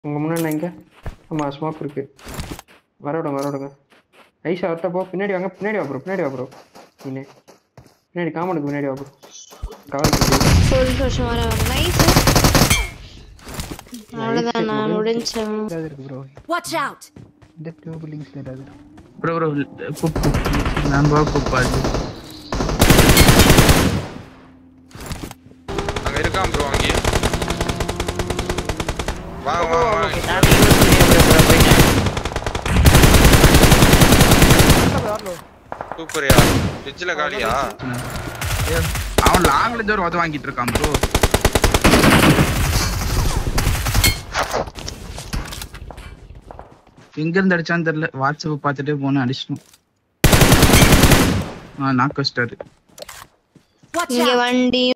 உங்க முன்னாடி எங்க ஆமா ஸ்மோக் இருக்கு வர விடுங்க வர விடுங்க ஐஷா வரட்ட போ பின்னாடி வாங்க பின்னாடி வா ப்ரோ பின்னாடி வா ப்ரோ நீனே பின்னாடி காமனுக்கு பின்னாடி வா ப்ரோ கவர் ஒரு வருஷம் வர வர நைஸ் அவ்வளவுதான் நான் முடிஞ்சேன் ஏதாவது இருக்கு ப்ரோ Watch out! இந்த டூ பில்டிங்ஸ்ல ஏதாவது ப்ரோ ப்ரோ குப் நான் பா குப் அது அங்க இருக்கான் ப்ரோ அங்கேயே வாங்க வாங்க வாங்க சூப்பர்யா ஃப்ரிட்ஜில் காலியா அவன் லாங்ல இருந்து ஒரு உத வாங்கிட்டு இருக்கான் ப்ரோ எங்க இருந்து அடிச்சான்னு தெரியல வாட்ஸ்அப் பார்த்துட்டே போனேன் அடிச்சிட்டோம் ஆ நாக் வச்சிட்டாரு Watch இங்க out! வண்டி